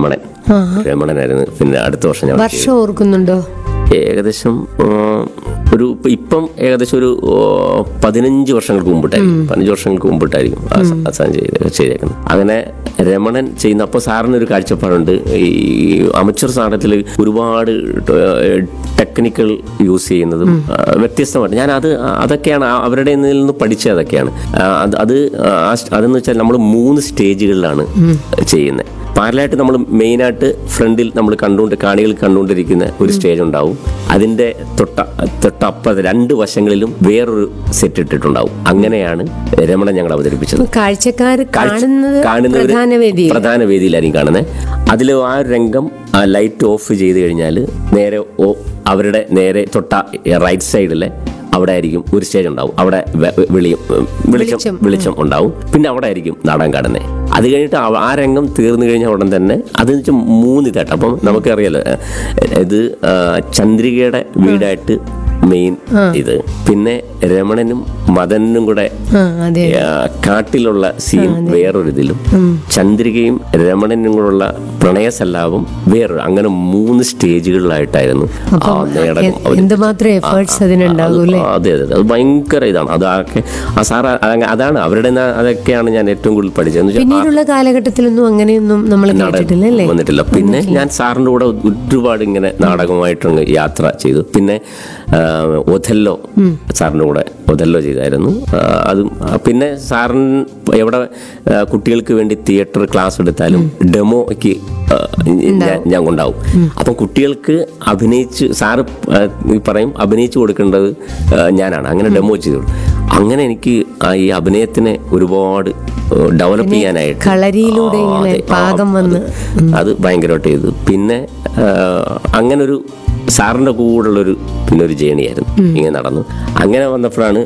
രമണൻ രമണനായിരുന്നു പിന്നെ അടുത്ത വർഷം ഞാൻ വർഷം ഓർക്കുന്നുണ്ടോ ഏകദേശം ആ, ഒരു ഇപ്പ- ഇപ്പം ഏകദേശം ഒരു ആ, പതിനഞ്ച് വർഷങ്ങൾക്ക് മുമ്പിട്ടായിരിക്കും പതിനഞ്ച് വർഷങ്ങൾക്ക് മുമ്പിട്ടായിരിക്കും ആ സ- ആ സാധനം ചെയ്ത് ചെയ്തേക്കുന്നത് അങ്ങനെ രമണൻ ചെയ്യുന്ന അപ്പോൾ സാറിനൊരു കാഴ്ചപ്പാടുണ്ട് ഈ അമച്ചർ സാധനത്തിൽ ഒരുപാട് ടെക്നിക്കൽ യൂസ് ചെയ്യുന്നതും ആ, വ്യത്യസ്തമായിട്ട് ഞാൻ അത് അതൊക്കെയാണ് ആ- അവരുടെ ഇതിൽ നിന്ന് പഠിച്ചത് അതൊക്കെയാണ് ആ, അത് അത് ആ സ്റ്റ- അതെന്ന് വെച്ചാൽ നമ്മൾ മൂന്ന് സ്റ്റേജുകളിലാണ് ചെയ്യുന്നത് പാരലായിട്ട് നമ്മൾ മെയിനായിട്ട് ഫ്രണ്ടിൽ നമ്മൾ കണ്ടുകൊണ്ട് കാണികൾ കണ്ടുകൊണ്ടിരിക്കുന്ന ഒരു സ്റ്റേജ് ഉണ്ടാവും അതിന്റെ തൊട്ട തൊട്ടപ്പുറത്ത് രണ്ട് വശങ്ങളിലും വേറൊരു സെറ്റ് ഇട്ടിട്ടുണ്ടാവും അങ്ങനെയാണ് രമണൻ ഞങ്ങൾ അവതരിപ്പിച്ചത് കാഴ്ചക്കാർ കാഴ്ച- കാണുന്നത് കാണുന്നവര് പ്രധാന വേദി പ്രധാന വേദിയിലായിരിക്കും കാണുന്നത് അതിൽ ആ ഒരു രംഗം ആ ലൈറ്റ് ഓഫ് ചെയ്ത് കഴിഞ്ഞാൽ നേരെ ഓ- അവരുടെ നേരെ തൊട്ട റൈറ്റ് സൈഡിലെ അവിടെ ആയിരിക്കും ഒരു സ്റ്റേജ് ഉണ്ടാവും അവിടെ വെ- വെ- വെളിയും ഉം, വെളിച്ചം വെളിച്ചം, വെളിച്ചം ഉണ്ടാവും പിന്നെ അവിടെ ആയിരിക്കും നാടകം കാണുന്നത് അത് കഴിഞ്ഞിട്ട് ആ- ആ രംഗം തീർന്നു കഴിഞ്ഞ ഉടൻ തന്നെ അത് വെച്ചാൽ മൂന്ന് ഇതായിട്ട് അപ്പം നമുക്കറിയാലോ ഏഹ്, ഇത് ആ, ചന്ദ്രികയുടെ വീടായിട്ട് മെയിൻ ഇത് പിന്നെ രമണനും മദനും കൂടെ ആ അതെ ആ, കാട്ടിലുള്ള സീൻ വേറൊരു ഇതിലും ചന്ദ്രികയും രമണനും കൂടെയുള്ള പ്രണയസല്ലാപം വേറൊരു അങ്ങനെ മൂന്ന് സ്റ്റേജുകളിലായിട്ടായിരുന്നു ആ നാടകം അവതരിപ്പിച്ചത്. എന്തുമാത്രം എഫേർട്സ് അതിനുണ്ടാകും അല്ലേ ആ, അതെ അതെ അത് ഭയങ്കര ഇതാണ് അതൊക്കെ ആ സാറ് അതങ്ങ- അതാണ് അവരുടെ ന- അതൊക്കെയാണ് ഞാൻ ഏറ്റവും കൂടുതൽ പഠിച്ചത് എന്ന് വെച്ചാൽ പിന്നീടുള്ള കാലഘട്ടത്തിലൊന്നും അങ്ങനെയൊന്നും നമ്മൾ കേട്ടിട്ടില്ല അല്ലേ വന്നിട്ടില്ല പിന്നെ ഞാൻ സാറിന്റെ കൂടെ ഒരുപാട് ഇങ്ങനെ നാടകമായിട്ടങ്ങ് യാത്ര ചെയ്തു പിന്നെ ആ, ഒഥല്ലോ സാറിന്റെ കൂടെ ഒഥല്ലോ ചെയ്തായിരുന്നു ആ, അതും ആ, പിന്നെ സാറിന് എവിടെ ആ, കുട്ടികൾക്ക് വേണ്ടി തിയേറ്റർ ക്ലാസ് എടുത്താലും ഡെമോയ്ക്ക് ആ, ഞാൻ ഞാൻ കൊണ്ടാവും അപ്പം കുട്ടികൾക്ക് അഭിനയിച്ച് സാറ് ആ, ഈ പറയും അഭിനയിച്ചു കൊടുക്കേണ്ടത് ആ, ഞാനാണ് അങ്ങനെ ഡെമോ ചെയ്തു കൊടുക്കും. അങ്ങനെ എനിക്ക് ആ ഈ അഭിനയത്തിനെ ഒരുപാട് ഡെവലപ്പ് ചെയ്യാനായിട്ട് കളരിയിലൂടെ ആ, ഇങ്ങനെ അതെ. ആ, പാകം വന്ന് അത് ഭയങ്കരമായിട്ട് ചെയ്തു പിന്നെ ആ, അങ്ങനൊരു സാറിൻ്റെ കൂടെയുള്ളൊരു പിന്നെ ഒരു ജേണിയായിരുന്നു ഇങ്ങനെ നടന്നു അങ്ങനെ വന്നപ്പോഴാണ്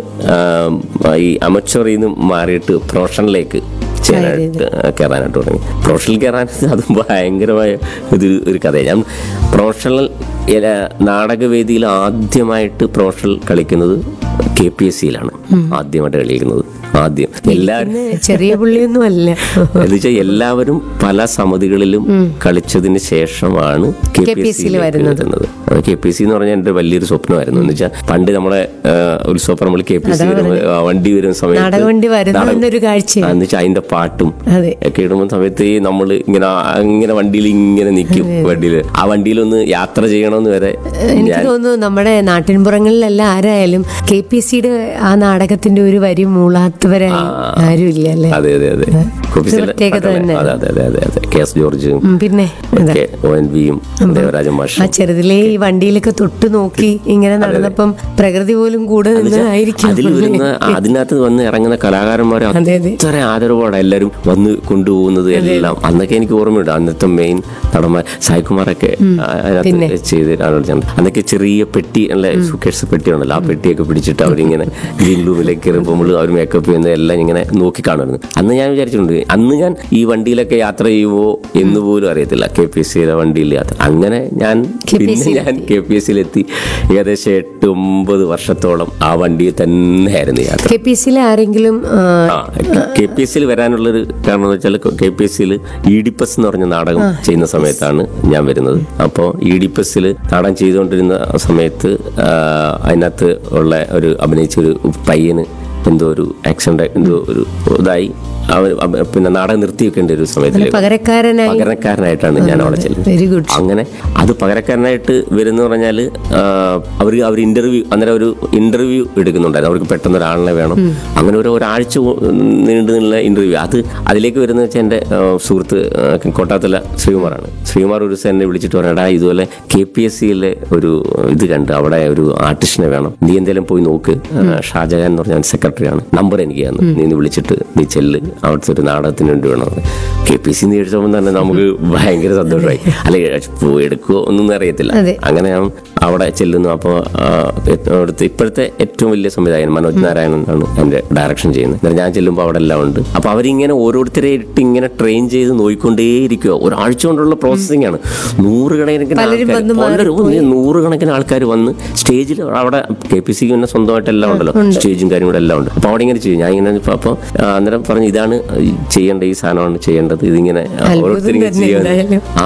ആ, ഈ അമച്ചറിൽ നിന്ന് മാറിയിട്ട് പ്രൊഫഷനിലേക്ക് ചെയ്യാനായിട്ട് കയറാനായിട്ട് തുടങ്ങി പ്രൊഫഷണൽ കയറാൻ അത് ഭയങ്കരമായ ഒരു ഒരു കഥയാണ് ഞാൻ പ്രൊഫഷണൽ ഇല- നാടകവേദിയിൽ ആദ്യമായിട്ട് പ്രൊഫഷണൽ കളിക്കുന്നത് കെ പി എസ് സിയിലാണ് ആദ്യമായിട്ട് കളിക്കുന്നത് ആദ്യം എല്ലാവരും ഇന്ന് ചെറിയ പുള്ളിയൊന്നും അല്ല എന്ന് വെച്ചാൽ എല്ലാവരും പല സമിതികളിലും കളിച്ചതിന് ശേഷമാണ് കെ പി എസ് സിയിൽ വരുന്നത് കെ പി എസ് സി എന്ന് പറഞ്ഞാൽ എൻ്റെ വലിയൊരു സ്വപ്നമായിരുന്നു എന്ന് വെച്ചാൽ പണ്ട് നമ്മളെ ആ, ഉത്സവപ്പറമ്പിൽ കെ പി എസ് സി വണ്ടി വരുന്ന സമയത്ത് നാടകവണ്ടി വരുന്ന നാടകം- എന്നൊരു കാഴ്ചയാണ്. ആ, എന്ന് വെച്ചാൽ അതിന്റെ പാട്ടും അതെ ഒക്കെ ഇടുമ്പോൾ സമയത്ത് ഈ നമ്മൾ ഇങ്ങനെ ആ- ഇങ്ങനെ വണ്ടിയിൽ ഇങ്ങനെ നിൽക്കും വണ്ടിയിൽ ആ വണ്ടിയിലൊന്ന് യാത്ര ചെയ്യണമെന്ന് വരെ എനിക്ക് തോന്നുന്നു നമ്മുടെ നാട്ടിൻപുറങ്ങളിലെല്ലാം ആരായാലും കെ പി സിയുടെ ആ നാടകത്തിന്റെ ഒരു വരി മൂളാത്തവരായി ആരും ഇല്ല അല്ലേ അതെ അതെ അതെ ഓഫീസിലെ പ്രത്യേകത പാട്ടുകളെ- തന്നെ. അതെ അതെ അതെ അതെ അതെ കെ എസ് ജോർജും ഉം, പിന്നെ അതെ. ഒക്കെ ഒ എൻ വിയും ദേവരാജ മാഷും ആ ചെറുതിലേ ഈ വണ്ടിയിലൊക്കെ തൊട്ട് നോക്കി ഇങ്ങനെ നടന്നപ്പം പ്രകൃതി പോലും കൂടെ നിന്നതായിരിക്കും അതിൽ വരുന്ന അതിനകത്ത് വന്ന് ഇറങ്ങുന്ന കലാകാരന്മാർ അതെ, അതെ. അത്ര ആദരവോടെ എല്ലാവരും വന്ന് കൊണ്ടുപോകുന്നത് എല്ലാം അന്നൊക്കെ എനിക്ക് ഓർമ്മയുണ്ട് അന്നത്തെ മെയിൻ നടന്മാർ സായികുമാറൊക്കെ അതിനകത്ത് ചെയ്ത് അന്നൊക്കെ ചെറിയ പെട്ടി അല്ല സുക്കേഷ് പെട്ടി ഉണ്ടല്ലോ ആ പെട്ടിയൊക്കെ പിടിച്ചിട്ട് അവരിങ്ങനെ ഗ്രീൻ റൂമിലേക്ക് കയറുമ്പോൾ അവർ മേക്കപ്പ് ചെയ്യുന്നത് എല്ലാം ഇങ്ങനെ നോക്കി കാണുമായിരുന്നു അന്ന് ഞാൻ വിചാരിച്ചിട്ടുണ്ട് അന്ന് ഞാൻ ഈ വണ്ടിയിലൊക്കെ യാത്ര ചെയ്യുമോ എന്ന് പോലും അറിയത്തില്ല കെ പി എസ് സിയിലെ വണ്ടിയിൽ യാത്ര അങ്ങനെ ഞാൻ പിന്നെ ഞാൻ കെ പി എസ് സിയിലെത്തി ഏകദേശം എട്ട് ഒമ്പത് വർഷത്തോളം ആ വണ്ടിയിൽ തന്നെയായിരുന്നു യാത്ര കെ പി സിയിലെ ആരെങ്കിലും ആ, ആ കെ പി എസ് സിയിൽ വരാനുള്ളൊരു കാരണം എന്ന് വെച്ചാൽ കെ പി എസ് സിയിൽ ഇഡിപ്പസ് എന്ന് പറഞ്ഞ നാടകം ചെയ്യുന്ന സമയത്താണ് ഞാൻ വരുന്നത് അപ്പോൾ ഇഡിപ്പസിൽ നാടകം ചെയ്തുകൊണ്ടിരുന്ന സമയത്ത് ആ, അതിനകത്ത് ഉള്ള ഒരു അഭിനയിച്ച ഒരു പയ്യന് എന്തോ ഒരു ആക്സിഡന്റ് എന്തോ ഒരു ഇതായി അവൻ അവ- പിന്നെ നാടകം നിർത്തി വെക്കേണ്ട ഒരു സമയത്തിൽ പകരക്കാരനായി പകരക്കാരനായിട്ടാണ് ഞാൻ അവിടെ ചെല്ലുന്നത് വെരി ഗുഡ് അങ്ങനെ അത് പകരക്കാരനായിട്ട് വരുന്ന പറഞ്ഞാൽ അവർ അവർ ഇന്റർവ്യൂ അന്നേരം ഒരു ഇന്റർവ്യൂ എടുക്കുന്നുണ്ടായിരുന്നു അവർക്ക് പെട്ടെന്ന് ഒരാളിനെ വേണം അങ്ങനെ ഒരു ഒരാഴ്ച കൊ- നീണ്ടു നിന്നുള്ള ഇന്റർവ്യൂ അത് അതിലേക്ക് വരുന്ന വെച്ചാൽ എൻ്റെ ആ, സുഹൃത്ത് ആ, കോട്ടാത്തല ശ്രീകുമാറാണ് ശ്രീകുമാർ ഒരു ദിവസം എന്നെ വിളിച്ചിട്ട് പറയടാ ഇതുപോലെ കെ പി എസ് സിയിലെ ഒരു ഇത് കണ്ട് അവിടെ ഒരു ആർട്ടിസ്റ്റിനെ വേണം നീ എന്തെങ്കിലും പോയി നോക്ക് ആ, ഷാജഹാൻ എന്ന് പറഞ്ഞ സെക്രട്ടറിയാണ് നമ്പർ എനിക്ക് തന്നു നീ ഒന്ന് വിളിച്ചിട്ട് നീ ചെല്ല് അവിടുത്തെ ഒരു നാടകത്തിന് വേണ്ടി വേണം കെ പി സി നേടിച്ചപ്പോൾ തന്നെ നമുക്ക് ഭയങ്കര സന്തോഷമായി അല്ലെ പോയി എടുക്കുമോ ഒന്നും അറിയത്തില്ല അതെ. അങ്ങനെ ഞാൻ അവിടെ ചെല്ലുന്നു അപ്പോൾ അവിടുത്തെ ഇപ്പോഴത്തെ ഏറ്റവും വലിയ സംവിധായകൻ മനോജ് നാരായണൻ ആണ് എൻ്റെ ഡയറക്ഷൻ ചെയ്യുന്നത് എന്നിട്ട് ഞാൻ ചെല്ലുമ്പോൾ അവിടെ എല്ലാം ഉണ്ട് അപ്പോൾ അവരിങ്ങനെ ഓരോരുത്തരെ ഇട്ട് ഇങ്ങനെ ട്രെയിൻ ചെയ്ത് നോയിക്കൊണ്ടേയിരിക്കുക ഒരാഴ്ച കൊണ്ടുള്ള പ്രോസസ്സിംഗ് ആണ് നൂറുകണക്കിന് പലരും ആൾക്കാർ വന്ന് പലരും വന്ന് നൂറുകണക്കിന് ആൾക്കാർ വന്ന് സ്റ്റേജിൽ അവിടെ കെ പി സിക്ക് പിന്നെ സ്വന്തമായിട്ട് എല്ലാം ഉണ്ടല്ലോ സ്റ്റേജും കാര്യം കൂടെ എല്ലാം ഉണ്ട് അപ്പോൾ അവിടെ ഇങ്ങനെ ചെയ്യും ഞാൻ ഇങ്ങനെ അപ്പോൾ അന്നേരം പറഞ്ഞു ഇതാണ് ഈ ചെയ്യേണ്ട ഈ സാധനമാണ് ചെയ്യേണ്ടത് ഇതിങ്ങനെ ഓരോരുത്തർ ഇങ്ങനെ തന്നെ ചെയ്യാൻ എന്തായാലും. ആ